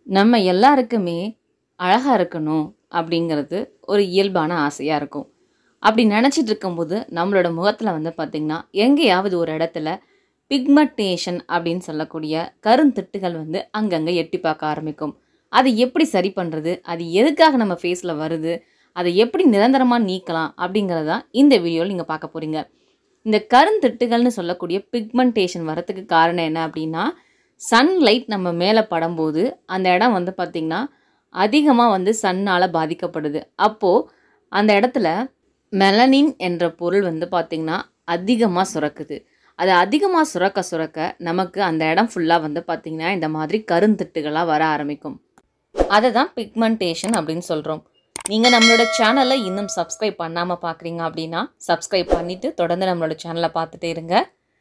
நம்ம எல்லாருக்குமே அழகாக இருக்கணும் அப்படிங்கிறது ஒரு இயல்பான ஆசையாக இருக்கும் அப்படி நினச்சிட்டு இருக்கும்போது நம்மளோட முகத்தில் வந்து பார்த்திங்கன்னா எங்கேயாவது ஒரு இடத்துல பிக்மெண்டேஷன் அப்படின்னு சொல்லக்கூடிய கருந்திட்டுகள் வந்து அங்கங்கே எட்டி பார்க்க ஆரம்பிக்கும் அதை எப்படி சரி பண்ணுறது அது எதுக்காக நம்ம ஃபேஸில் வருது அதை எப்படி நிரந்தரமாக நீக்கலாம் அப்படிங்கிறது தான் இந்த வீடியோவில் நீங்கள் பார்க்க போகிறீங்க இந்த கருந்திட்டுகள்னு சொல்லக்கூடிய பிக்மெண்டேஷன் வரத்துக்கு காரணம் என்ன அப்படின்னா சன்லைட் நம்ம மேலே படும்போது அந்த இடம் வந்து பார்த்திங்கன்னா அதிகமாக வந்து சன்னால் பாதிக்கப்படுது அப்போது அந்த இடத்துல மெலனின் என்ற பொருள் வந்து பார்த்திங்கன்னா அதிகமாக சுரக்குது அது அதிகமாக சுரக்க சுரக்க நமக்கு அந்த இடம் ஃபுல்லாக வந்து பார்த்திங்கன்னா இந்த மாதிரி கருந்திட்டுகளாக வர ஆரம்பிக்கும் அதை தான் பிக்மெண்டேஷன் அப்படின்னு சொல்கிறோம் நீங்கள் நம்மளோட சேனலை இன்னும் சப்ஸ்கிரைப் பண்ணாமல் பார்க்குறீங்க அப்படின்னா சப்ஸ்கிரைப் பண்ணிவிட்டு தொடர்ந்து நம்மளோட சேனலை பார்த்துட்டே இருங்க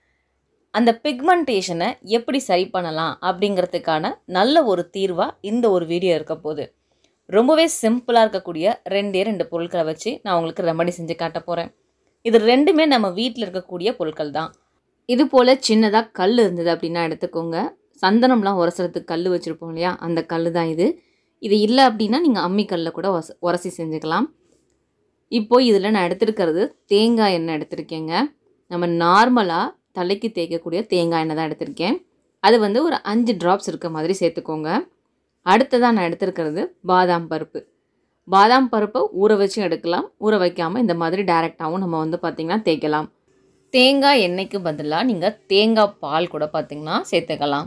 அந்த பிக்மெண்டேஷனை எப்படி சரி பண்ணலாம் அப்படிங்கிறதுக்கான நல்ல ஒரு தீர்வாக இந்த ஒரு வீடியோ இருக்க போகுது ரொம்பவே சிம்பிளாக இருக்கக்கூடிய ரெண்டே ரெண்டு பொருட்களை வச்சு நான் உங்களுக்கு ரெமடி செஞ்சு காட்ட போகிறேன் இது ரெண்டுமே நம்ம வீட்டில் இருக்கக்கூடிய பொருட்கள் தான் இது போல் சின்னதாக கல் இருந்தது அப்படின்னா எடுத்துக்கோங்க சந்தனம்லாம் உரசுறதுக்கு கல் வச்சுருப்போம் இல்லையா அந்த கல் தான் இது இது இல்லை அப்படின்னா நீங்கள் அம்மிக்கல்லில் கூட உரச உரசி செஞ்சுக்கலாம் இப்போது இதில் நான் எடுத்திருக்கிறது தேங்காய் எண்ணெய் எடுத்திருக்கேங்க நம்ம நார்மலாக தலைக்கு தேய்க்கக்கூடிய தேங்காய் எண்ணெய் தான் எடுத்திருக்கேன் அது வந்து ஒரு அஞ்சு ட்ராப்ஸ் இருக்க மாதிரி சேர்த்துக்கோங்க அடுத்ததாக நான் எடுத்திருக்கிறது பாதாம் பருப்பு பாதாம் பருப்பை ஊற வச்சும் எடுக்கலாம் ஊற வைக்காமல் இந்த மாதிரி டைரெக்டாகவும் நம்ம வந்து பார்த்திங்கன்னா தேய்க்கலாம் தேங்காய் எண்ணெய்க்கு பதிலாக நீங்கள் தேங்காய் பால் கூட பார்த்திங்கன்னா சேர்த்துக்கலாம்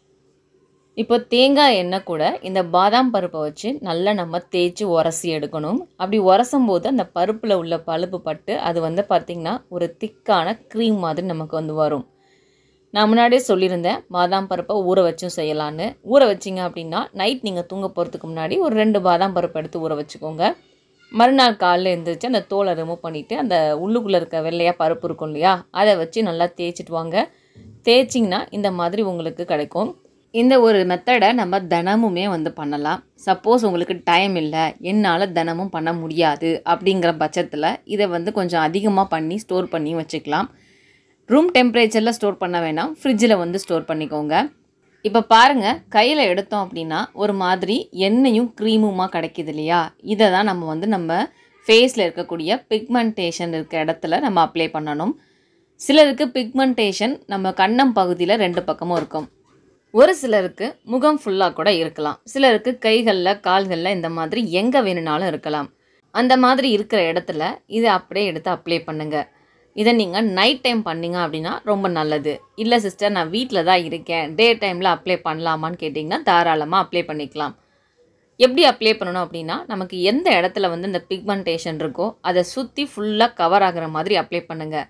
இப்போ தேங்காய் எண்ணெய் கூட இந்த பாதாம் பருப்பை வச்சு நல்லா நம்ம தேய்ச்சி உரசி எடுக்கணும் அப்படி உரசும் போது அந்த பருப்பில் உள்ள பழுப்பு பட்டு அது வந்து பார்த்திங்கன்னா ஒரு திக்கான க்ரீம் மாதிரி நமக்கு வந்து வரும் நான் முன்னாடியே சொல்லியிருந்தேன் பாதாம் பருப்பை ஊற வச்சும் செய்யலான்னு ஊற வச்சிங்க அப்படின்னா நைட் நீங்கள் தூங்க போகிறதுக்கு முன்னாடி ஒரு ரெண்டு பாதாம் பருப்பு எடுத்து ஊற வச்சுக்கோங்க மறுநாள் காலையில் எழுந்திரிச்சு அந்த தோலை ரிமூவ் பண்ணிவிட்டு அந்த உள்ளுக்குள்ளே இருக்க வெள்ளையாக பருப்பு இருக்கும் இல்லையா அதை வச்சு நல்லா தேய்ச்சிட்டு வாங்க தேய்ச்சிங்கன்னா இந்த மாதிரி உங்களுக்கு கிடைக்கும் இந்த ஒரு மெத்தடை நம்ம தினமுமே வந்து பண்ணலாம் சப்போஸ் உங்களுக்கு டைம் இல்லை என்னால் தினமும் பண்ண முடியாது அப்படிங்கிற பட்சத்தில் இதை வந்து கொஞ்சம் அதிகமாக பண்ணி ஸ்டோர் பண்ணி வச்சுக்கலாம் ரூம் டெம்பரேச்சரில் ஸ்டோர் பண்ண வேணாம் ஃப்ரிட்ஜில் வந்து ஸ்டோர் பண்ணிக்கோங்க இப்போ பாருங்கள் கையில் எடுத்தோம் அப்படின்னா ஒரு மாதிரி எண்ணெயும் க்ரீமுமாக கிடைக்கிது இல்லையா இதை தான் நம்ம வந்து நம்ம ஃபேஸில் இருக்கக்கூடிய பிக்மெண்டேஷன் இருக்க இடத்துல நம்ம அப்ளை பண்ணணும் சிலருக்கு பிக்மெண்டேஷன் நம்ம கன்னம் பகுதியில் ரெண்டு பக்கமும் இருக்கும் ஒரு சிலருக்கு முகம் ஃபுல்லாக கூட இருக்கலாம் சிலருக்கு கைகளில் கால்களில் இந்த மாதிரி எங்கே வேணும்னாலும் இருக்கலாம் அந்த மாதிரி இருக்கிற இடத்துல இதை அப்படியே எடுத்து அப்ளை பண்ணுங்கள் இதை நீங்கள் நைட் டைம் பண்ணீங்க அப்படின்னா ரொம்ப நல்லது இல்லை சிஸ்டர் நான் வீட்டில் தான் இருக்கேன் டே டைமில் அப்ளை பண்ணலாமான்னு கேட்டிங்கன்னா தாராளமாக அப்ளை பண்ணிக்கலாம் எப்படி அப்ளை பண்ணணும் அப்படின்னா நமக்கு எந்த இடத்துல வந்து இந்த பிக்மெண்டேஷன் இருக்கோ அதை சுற்றி ஃபுல்லாக கவர் ஆகிற மாதிரி அப்ளை பண்ணுங்கள்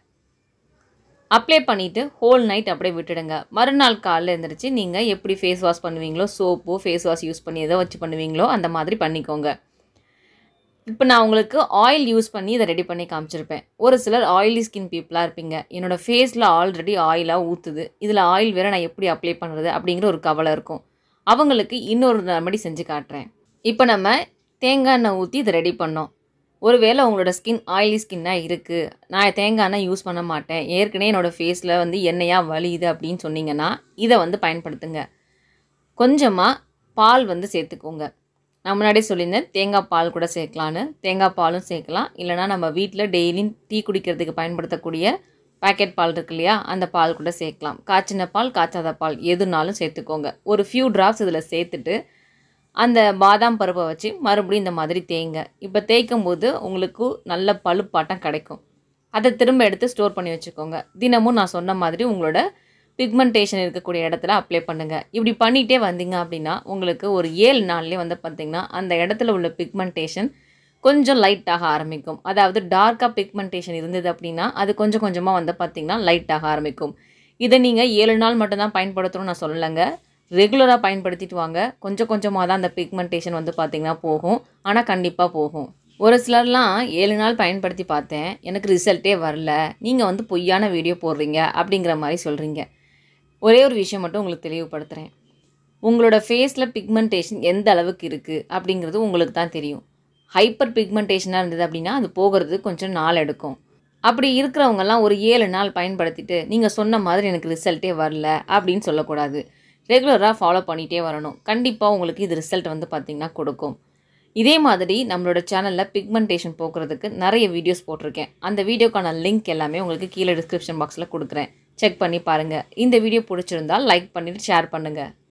அப்ளை பண்ணிவிட்டு ஹோல் நைட் அப்படியே விட்டுடுங்க மறுநாள் காலையில் எழுந்திரிச்சு நீங்கள் எப்படி ஃபேஸ் வாஷ் பண்ணுவீங்களோ சோப்போ ஃபேஸ் வாஷ் யூஸ் பண்ணி எதை வச்சு பண்ணுவீங்களோ அந்த மாதிரி பண்ணிக்கோங்க இப்போ நான் உங்களுக்கு ஆயில் யூஸ் பண்ணி இதை ரெடி பண்ணி காமிச்சிருப்பேன் ஒரு சிலர் ஆயிலி ஸ்கின் பீப்புளாக இருப்பீங்க என்னோடய ஃபேஸில் ஆல்ரெடி ஆயிலாக ஊற்றுது இதில் ஆயில் வேறு நான் எப்படி அப்ளை பண்ணுறது அப்படிங்கிற ஒரு கவலை இருக்கும் அவங்களுக்கு இன்னொரு ரெமடி செஞ்சு காட்டுறேன் இப்போ நம்ம தேங்காய் எண்ணெய் ஊற்றி இதை ரெடி பண்ணோம் ஒருவேளை உங்களோட ஸ்கின் ஆயிலி ஸ்கின்னாக இருக்குது நான் தேங்காய் எண்ணெய் யூஸ் பண்ண மாட்டேன் ஏற்கனவே என்னோடய ஃபேஸில் வந்து எண்ணெயாக வலியுது அப்படின்னு சொன்னீங்கன்னா இதை வந்து பயன்படுத்துங்க கொஞ்சமாக பால் வந்து சேர்த்துக்கோங்க நான் முன்னாடியே சொல்லியிருந்தேன் தேங்காய் பால் கூட சேர்க்கலான்னு தேங்காய் பாலும் சேர்க்கலாம் இல்லைனா நம்ம வீட்டில் டெய்லியும் டீ குடிக்கிறதுக்கு பயன்படுத்தக்கூடிய பேக்கெட் பால் இருக்கு இல்லையா அந்த பால் கூட சேர்க்கலாம் காய்ச்சின பால் காய்ச்சாத பால் எதுனாலும் சேர்த்துக்கோங்க ஒரு ஃபியூ ட்ராப்ஸ் இதில் சேர்த்துட்டு அந்த பாதாம் பருப்பை வச்சு மறுபடியும் இந்த மாதிரி தேய்ங்க இப்போ தேய்க்கும் போது உங்களுக்கு நல்ல பழுப்பாட்டம் கிடைக்கும் அதை திரும்ப எடுத்து ஸ்டோர் பண்ணி வச்சுக்கோங்க தினமும் நான் சொன்ன மாதிரி உங்களோட பிக்மெண்டேஷன் இருக்கக்கூடிய இடத்துல அப்ளை பண்ணுங்கள் இப்படி பண்ணிகிட்டே வந்தீங்க அப்படின்னா உங்களுக்கு ஒரு ஏழு நாள்லேயே வந்து பார்த்திங்கன்னா அந்த இடத்துல உள்ள பிக்மெண்டேஷன் கொஞ்சம் லைட்டாக ஆரம்பிக்கும் அதாவது டார்க்காக பிக்மெண்டேஷன் இருந்தது அப்படின்னா அது கொஞ்சம் கொஞ்சமாக வந்து பார்த்திங்கன்னா லைட்டாக ஆரம்பிக்கும் இதை நீங்கள் ஏழு நாள் மட்டும்தான் பயன்படுத்தணும்னு நான் சொல்லலைங்க ரெகுலராக பயன்படுத்திட்டு வாங்க கொஞ்சம் கொஞ்சமாக தான் அந்த பிக்மெண்டேஷன் வந்து பார்த்திங்கன்னா போகும் ஆனால் கண்டிப்பாக போகும் ஒரு சிலர்லாம் ஏழு நாள் பயன்படுத்தி பார்த்தேன் எனக்கு ரிசல்ட்டே வரல நீங்கள் வந்து பொய்யான வீடியோ போடுறீங்க அப்படிங்கிற மாதிரி சொல்கிறீங்க ஒரே ஒரு விஷயம் மட்டும் உங்களுக்கு தெளிவுபடுத்துகிறேன் உங்களோட ஃபேஸில் பிக்மெண்டேஷன் எந்த அளவுக்கு இருக்குது அப்படிங்கிறது உங்களுக்கு தான் தெரியும் ஹைப்பர் பிக்மெண்டேஷனாக இருந்தது அப்படின்னா அது போகிறது கொஞ்சம் நாள் எடுக்கும் அப்படி இருக்கிறவங்கெல்லாம் ஒரு ஏழு நாள் பயன்படுத்திட்டு நீங்கள் சொன்ன மாதிரி எனக்கு ரிசல்ட்டே வரல அப்படின்னு சொல்லக்கூடாது ரெகுலராக ஃபாலோ பண்ணிகிட்டே வரணும் கண்டிப்பாக உங்களுக்கு இது ரிசல்ட் வந்து பார்த்திங்கன்னா கொடுக்கும் இதே மாதிரி நம்மளோட சேனலில் பிக்மெண்டேஷன் போக்குறதுக்கு நிறைய வீடியோஸ் போட்டிருக்கேன் அந்த வீடியோக்கான லிங்க் எல்லாமே உங்களுக்கு கீழே டிஸ்கிரிப்ஷன் பாக்ஸில் கொடுக்குறேன் செக் பண்ணி பாருங்கள் இந்த வீடியோ பிடிச்சிருந்தால் லைக் பண்ணிவிட்டு ஷேர் பண்ணுங்கள்